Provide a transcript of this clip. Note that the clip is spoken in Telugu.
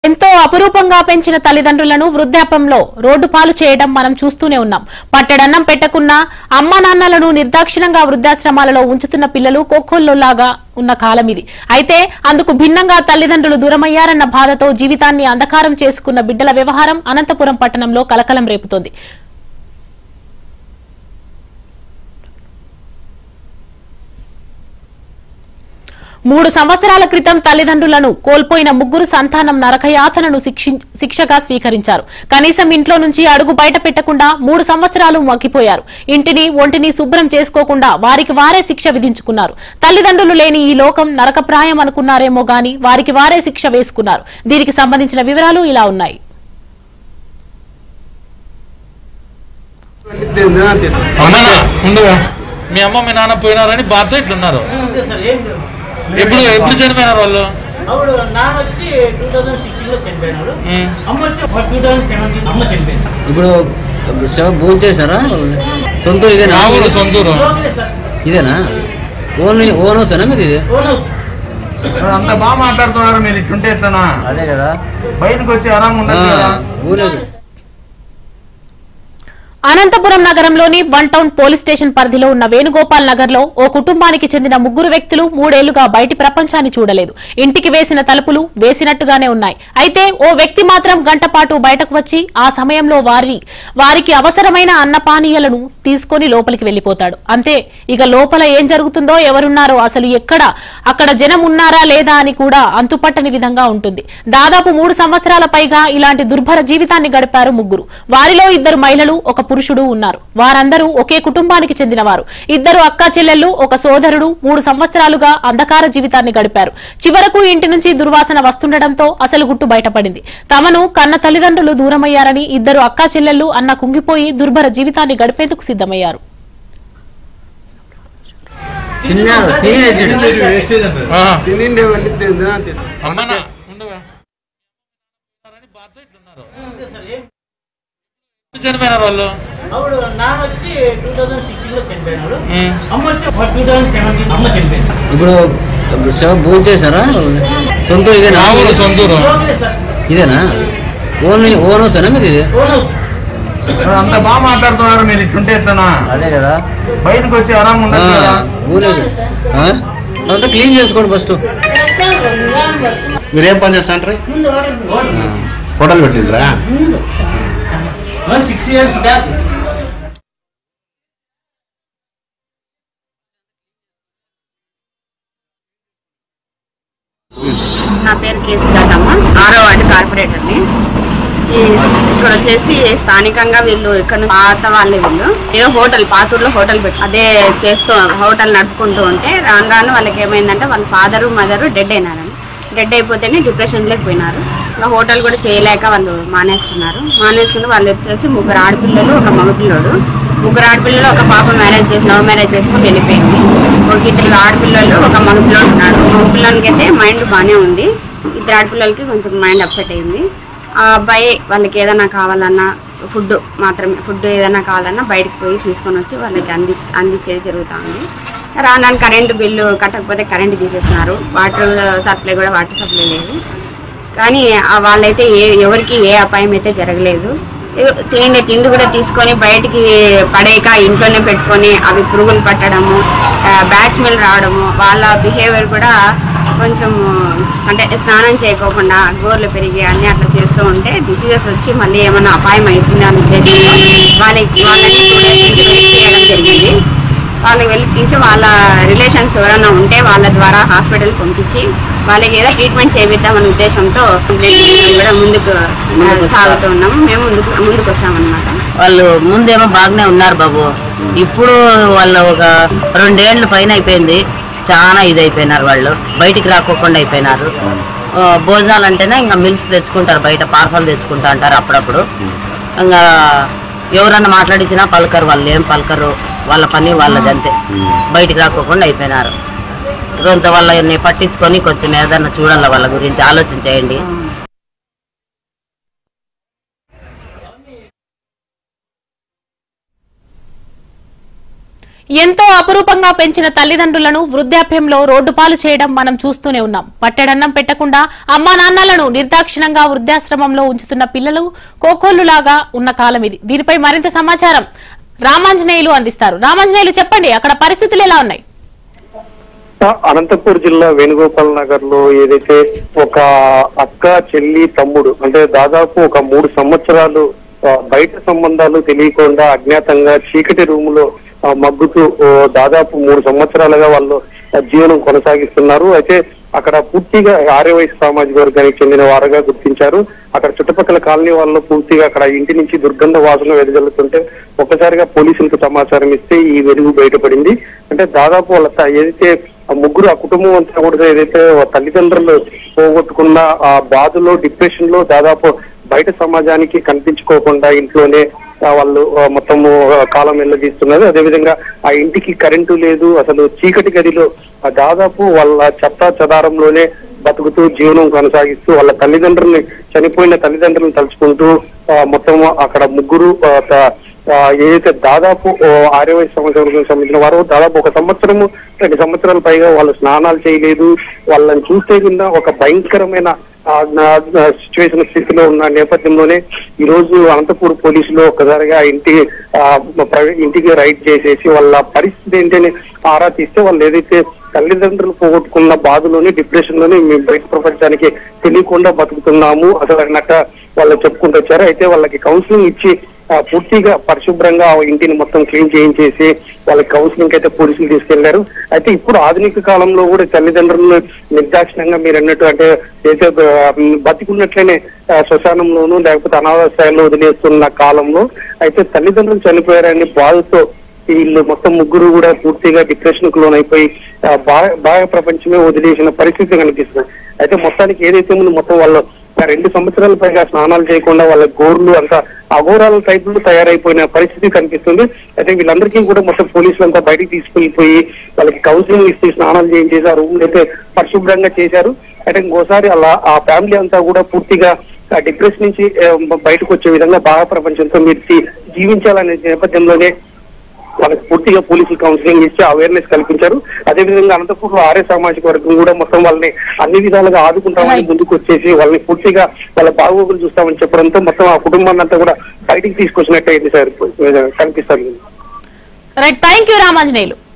ఎంతో అపురూపంగా పెంచిన తల్లిదండ్రులను వృద్ధాప్యంలో రోడ్డు పాలు చేయడం మనం చూస్తూనే ఉన్నాం పట్టెడన్నం పెట్టకున్నా అమ్మా నాన్నలను నిర్దాక్షిణంగా వృద్ధాశ్రమాలలో ఉంచుతున్న పిల్లలు కొక్కొల్లోలాగా ఉన్న కాలం ఇది అయితే అందుకు భిన్నంగా తల్లిదండ్రులు దూరమయ్యారన్న బాధతో జీవితాన్ని అంధకారం చేసుకున్న బిడ్డల వ్యవహారం అనంతపురం పట్టణంలో కలకలం రేపుతోంది మూడు సంవత్సరాల క్రితం తల్లిదండ్రులను కోల్పోయిన ముగ్గురు సంతానం నరకయాతనను శిక్షి- శిక్షగా స్వీకరించారు కనీసం ఇంట్లో నుంచి అడుగు బయట పెట్టకుండా మూడు సంవత్సరాలు మగ్గిపోయారు ఇంటిని ఒంటిని శుభ్రం చేసుకోకుండా వారికి వారే శిక్ష విధించుకున్నారు తల్లిదండ్రులు లేని ఈ లోకం నరకప్రాయం అనుకున్నారేమో గాని వారికి వారే శిక్ష వేసుకున్నారు దీనికి సంబంధించిన వివరాలు ఇలా ఉన్నాయి అమ్మనా ఉండవా మీ అమ్మ మీ నాన్న పోయినారని బాధతో ఇట్లున్నారు అంతే సార్ ఏం లేవు ఎప్పుడు ఎప్పుడు చనిపోయినారు వాళ్ళు అప్పుడు నాన్న వచ్చి టూ థౌజండ్ సిక్స్టీన్ లో చనిపోయినాడు ఉమ్. అమ్మ వచ్చి టూ థౌజండ్ సెవెంటీన్ అమ్మ చనిపోయింది ఇప్పుడు శవ భోజనం చేశారా సొంత ఇదేనా నా ఊరు సొంతూరు లోకలే సార్ ఇదేనా ఓన్ ఓన్ హౌసేనా మీది ఇది ఓన్ హౌస్ అంత బాగా మాట్లాడుతున్నారు మీరు ఇట్లుంటే ఎట్లనా అదే కదా బయటకు వచ్చి ఆరాం ఉండదు కదా ఊరేది అనంతపురం నగరంలోని వన్ టౌన్ పోలీస్ స్టేషన్ పరిధిలో ఉన్న వేణుగోపాల్ నగర్ లో ఓ కుటుంబానికి చెందిన ముగ్గురు వ్యక్తులు మూడేళ్లుగా బయటి ప్రపంచాన్ని చూడలేదు ఇంటికి వేసిన తలుపులు వేసినట్టుగానే ఉన్నాయి అయితే ఓ వ్యక్తి మాత్రం గంట పాటు బయటకు వచ్చి ఆ సమయంలో వారి వారికి అవసరమైన అన్నపానీయాలను తీసుకొని లోపలికి వెళ్లిపోతాడు అంతే ఇక లోపల ఏం జరుగుతుందో ఎవరున్నారో అసలు ఎక్కడ అక్కడ జనం ఉన్నారా లేదా అని కూడా అంతుపట్టని విధంగా ఉంటుంది దాదాపు మూడు సంవత్సరాల పైగా ఇలాంటి దుర్భర జీవితాన్ని గడిపారు ముగ్గురు వారిలో ఇద్దరు మహిళలు ఒక పురుషుడు ఉన్నారు వారందరూ ఒకే కుటుంబానికి చెందినవారు ఇద్దరు అక్కా చెల్లెళ్ళు ఒక సోదరుడు మూడు సంవత్సరాలుగా అంధకార జీవితాన్ని గడిపారు చివరకు ఇంటి నుంచి దుర్వాసన వస్తుండటంతో అసలు గుట్టు బయటపడింది తమను కన్న తల్లిదండ్రులు దూరమయ్యారని ఇద్దరు అక్కా చెల్లెళ్ళు అన్న కుంగిపోయి దుర్భర జీవితాన్ని గడిపేందుకు సిద్ధమయ్యారు తిన్నారు తినేసాడు ఆ. తినిండే వెళ్ళి తిందా తిందా. అమ్మనా ఉండవా పోయినారని బాధతో ఇట్లున్నారు అంతే సార్ ఏం ఎప్పుడు చనిపోయినారు వాళ్ళు అప్పుడు నాన్న వచ్చి టూ థౌజండ్ సిక్స్టీన్ లో చనిపోయినాడు ఉమ్. అమ్మ వచ్చి టూ థౌజండ్ సెవెంటీన్ అమ్మ చనిపోయింది ఇప్పుడు శవ భోజనం చేశారా సొంత ఇదేనా నా ఊరు సొంతూరు లోకలే సార్ ఇదేనా ఓన్ ఓన్ హౌసేనా మీది ఇది ఓన్ హౌస్ అంత బాగా మాట్లాడుతున్నారు మీరు ఇట్లుంటే ఎట్లనా అదే కదా బయటకు వచ్చి ఆరాం ఉండదు కదా ఊరేది అంతా క్లీన్ చేసుకోండి ఫస్ట్ మీరేం పని చేస్తాండ్రి హోటల్ పెట్టిండ్రా సిక్స్ ఇయర్స్ బ్యాక్ నా పేరు కేసు జాతమ్మ ఆరో వార్డు కార్పొరేటర్ని ఈ ఇక్కడ వచ్చేసి స్థానికంగా వీళ్ళు ఇక్కడ నుంచి పాత వాళ్ళే వీళ్ళు ఏదో హోటల్ పాతూరులో హోటల్ పెట్టి అదే చేస్తూ హోటల్ నడుపుకుంటూ ఉంటే రాను రాను వాళ్ళకి ఏమైందంటే వాళ్ళ ఫాదరు మదరు డెడ్ అయినారని డెడ్ అయిపోతేనే డిప్రెషన్లోకి పోయినారు ఇంకా హోటల్ కూడా చేయలేక వాళ్ళు మానేసుకున్నారు మానేసుకుని వాళ్ళు వచ్చేసి ముగ్గురు ఆడపిల్లలు ఒక మగపిల్లడు ముగ్గురు ఆడపిల్లలు ఒక పాప మ్యారేజ్ చేసి లవ్ మ్యారేజ్ చేసుకుని వెళ్ళిపోయింది ఒక ఇద్దరు ఆడపిల్లలు ఒక మగపిల్లడు ఉన్నాడు మగపిల్లలకి అయితే మైండ్ బాగానే ఉంది ఇద్దరు ఆడపిల్లలకి కొంచెం మైండ్ అప్సెట్ అయింది ఆ అబ్బాయి వాళ్ళకి ఏదైనా కావాలన్నా ఫుడ్ మాత్రమే ఫుడ్ ఏదైనా కావాలన్నా బయటకు పోయి తీసుకొని వచ్చి వాళ్ళకి అంది అందించేది జరుగుతూ ఉంది రాను కరెంటు బిల్లు కట్టకపోతే కరెంటు తీసేస్తున్నారు వాటర్ సప్లై కూడా వాటర్ సప్లై లేదు కానీ ఆ వాళ్ళైతే ఏ ఎవరికి ఏ అపాయం అయితే జరగలేదు ఏ- తిండి తిండి కూడా తీసుకొని బయటికి పడేయక ఇంట్లోనే పెట్టుకొని అవి పురుగులు పట్టడము బ్యాడ్ స్మెల్ రావడము వాళ్ళ బిహేవియర్ కూడా కొంచెం అంటే స్నానం చేయకోకుండా గోర్లు పెరిగి అన్ని అట్లా చేస్తూ ఉంటే డిసీజెస్ వచ్చి మళ్ళీ ఏమైనా అపాయం అవుతుంది అనే ఉద్దేశంతో వాళ్ళకి వాళ్ళని టూ డేస్ నుంచి వెయిట్ చేయడం జరిగింది వాళ్ళకి వెళ్ళి తీసి వాళ్ళ రిలేషన్స్ ఎవరైనా ఉంటే వాళ్ళ ద్వారా హాస్పిటల్ పంపించి వాళ్ళకి ఏదో ట్రీట్మెంట్ చేపిద్దామనే ఉద్దేశంతో మేము కూడా ముందుకు ఆ, సాగుతూ ఉన్నాము మేము ముందుకు ముందుకు వచ్చామన్నమాట వాళ్ళు ముందేమో బాగానే ఉన్నారు బాబు ఇప్పుడు వాళ్ళు ఒక రెండేళ్ల పైన అయిపోయింది చాలా ఇది అయిపోయినారు వాళ్ళు బయటికి రాకోకుండా అయిపోయినారు ఆ, భోజనాలు అంటేనే ఇంకా మిల్స్ తెచ్చుకుంటారు బయట పార్సల్ తెచ్చుకుంటా అంటారు అప్పుడప్పుడు ఇంకా ఎవరన్నా మాట్లాడించినా పలకరు వాళ్ళు ఏం పలకరు వాళ్ళ పని వాళ్ళది అంతే బయటికి రాకోకుండా అయిపోయినారు కొంత వాళ్ళని పట్టించుకొని కొంచెం ఏదన్నా చూడాలి వాళ్ళ గురించి ఆలోచన చేయండి ఎంతో అపురూపంగా పెంచిన తల్లిదండ్రులను వృద్ధాప్యంలో రోడ్డు పాలు చేయడం మనం చూస్తూనే ఉన్నాం పట్టెడన్నం పెట్టకుండా అమ్మా నాన్నలను నిర్దాక్షిణంగా వృద్ధాశ్రమంలో ఉంచుతున్న పిల్లలు కోకోళ్లులాగా ఉన్న కాలం ఇది దీనిపై మరింత సమాచారం రామాంజనేయులు అందిస్తారు రామాంజనేయులు చెప్పండి అక్కడ పరిస్థితులు ఎలా ఉన్నాయి అనంతపూర్ జిల్లా వేణుగోపాల్ నగర్ లో ఏదైతే ఒక అక్క చెల్లి తమ్ముడు అంటే దాదాపు ఒక మూడు సంవత్సరాలు ఆ, బయట సంబంధాలు తెలియకుండా అజ్ఞాతంగా చీకటి రూమ్ లో ఆ, మగ్గుతూ ఓ, దాదాపు మూడు సంవత్సరాలుగా వాళ్ళు ఆ, జీవనం కొనసాగిస్తున్నారు అయితే అక్కడ పూర్తిగా ఆర్యవైశ్య సామాజిక వర్గానికి చెందిన వారుగా గుర్తించారు అక్కడ చుట్టుపక్కల కాలనీ వాళ్ళు పూర్తిగా అక్కడ ఇంటి నుంచి దుర్గంధ వాసన వెదజల్లుతుంటే ఒక్కసారిగా పోలీసులకు సమాచారం ఇస్తే ఈ వెలుగు బయటపడింది అంటే దాదాపు వాళ్ళ త- ఏదైతే ఆ ముగ్గురు ఆ కుటుంబం అంతా కూడా ఏదైతే వాళ్ళ తల్లిదండ్రులు పోగొట్టుకున్న ఆ బాధలో డిప్రెషన్ లో దాదాపు బయట సమాజానికి కనిపించుకోకుండా ఇంట్లోనే ఆ, వాళ్ళు ఆ, మొత్తము ఆ, కాలం వెళ్ళదీస్తున్నారు అదేవిధంగా ఆ ఇంటికి కరెంటు లేదు అసలు చీకటి గదిలో ఆ, దాదాపు వాళ్ళ చెత్త చెదారంలోనే బతుకుతూ జీవనం కొనసాగిస్తూ వాళ్ళ తల్లిదండ్రుల్ని చనిపోయిన తల్లిదండ్రులను తలుచుకుంటూ ఆ, మొత్తం అక్కడ ముగ్గురు ఆ, త- ఆ, ఏదైతే దాదాపు ఓ ఆర్యవై సంవత్సరాలకు సంబంధించిన వారు దాదాపు ఒక సంవత్సరము రెండు సంవత్సరాల పైగా వాళ్ళు స్నానాలు చేయలేదు వాళ్ళని చూస్తే కింద ఒక భయంకరమైన సిచ్యువేషన్ స్థితిలో ఉన్న నేపథ్యంలోనే ఈ రోజు అనంతపూర్ పోలీసులు ఒక్కసారిగా ఆ ఇంటి ఆ, ప్రైవే- ఇంటికి రైడ్ చేసేసి వాళ్ళ పరిస్థితి ఏంటని ఆరా తీస్తే వాళ్ళు ఏదైతే తల్లిదండ్రులు పోగొట్టుకున్న బాధలోని డిప్రెషన్ లోని మేము బయట ప్రపంచానికి తెలియకుండా బతుకుతున్నాము అసలు అన్నట్ట వాళ్ళు చెప్పుకుంటూ వచ్చారు అయితే వాళ్ళకి కౌన్సిలింగ్ ఇచ్చి ఆ, పూర్తిగా పరిశుభ్రంగా ఆ ఇంటిని మొత్తం క్లీన్ చేయించేసి వాళ్ళకి కౌన్సిలింగ్ అయితే పోలీసులు తీసుకెళ్లారు అయితే ఇప్పుడు ఆధునిక కాలంలో కూడా తల్లిదండ్రులను నిర్దాక్షిణంగా మీరు అన్నట్టు అంటే ఏదైతే ఆ, బతికున్నట్లనే ఆ, శ్మశానంలోనూ లేకపోతే అనాథాశ్రయాల్లో వదిలేస్తున్న కాలంలో అయితే తల్లిదండ్రులు చనిపోయారని బాధతో వీళ్ళు మొత్తం ముగ్గురు కూడా పూర్తిగా డిప్రెషన్ కు లోనైపోయి ఆ, బాహ్య బాహ్య ప్రపంచమే వదిలేసిన పరిస్థితి కనిపిస్తుంది అయితే మొత్తానికి ఏదైతే ముందు మొత్తం వాళ్ళు ఆ రెండు సంవత్సరాల పైగా స్నానాలు చేయకుండా వాళ్ళ గోర్లు అంతా అఘోరాల టైప్ లో తయారైపోయిన పరిస్థితి కనిపిస్తుంది అయితే వీళ్ళందరికీ కూడా మొత్తం పోలీసులు అంతా బయటికి తీసుకెళ్లిపోయి వాళ్ళకి కౌన్సిలింగ్ ఇస్తే స్నానాలు చేయించేసి ఆ రూమ్ అయితే పరిశుభ్రంగా చేశారు అయితే ఇంకోసారి అలా ఆ ఫ్యామిలీ అంతా కూడా పూర్తిగా డిప్రెషన్ నుంచి ఆ, బయటకు వచ్చే విధంగా బాగా ప్రపంచంతో మీరు జీ- జీవించాలనే నేపథ్యంలోనే వాళ్ళకి పూర్తిగా పోలీసులు కౌన్సిలింగ్ ఇచ్చి అవేర్నెస్ కల్పించారు అదేవిధంగా అనంతపూర్ లో ఆర్య సామాజిక వర్గం కూడా మొత్తం వాళ్ళని అన్ని విధాలుగా ఆదుకుంటామని ముందుకు వచ్చేసి వాళ్ళని పూర్తిగా వాళ్ళ బాగోగులు చూస్తామని చెప్పడంతో మొత్తం ఆ కుటుంబాన్ని అంతా కూడా బయటికి తీసుకొచ్చినట్టు అయింది సార్ కనిపిస్తారు రైట్ థ్యాంక్ యూ రామాంజనేయులు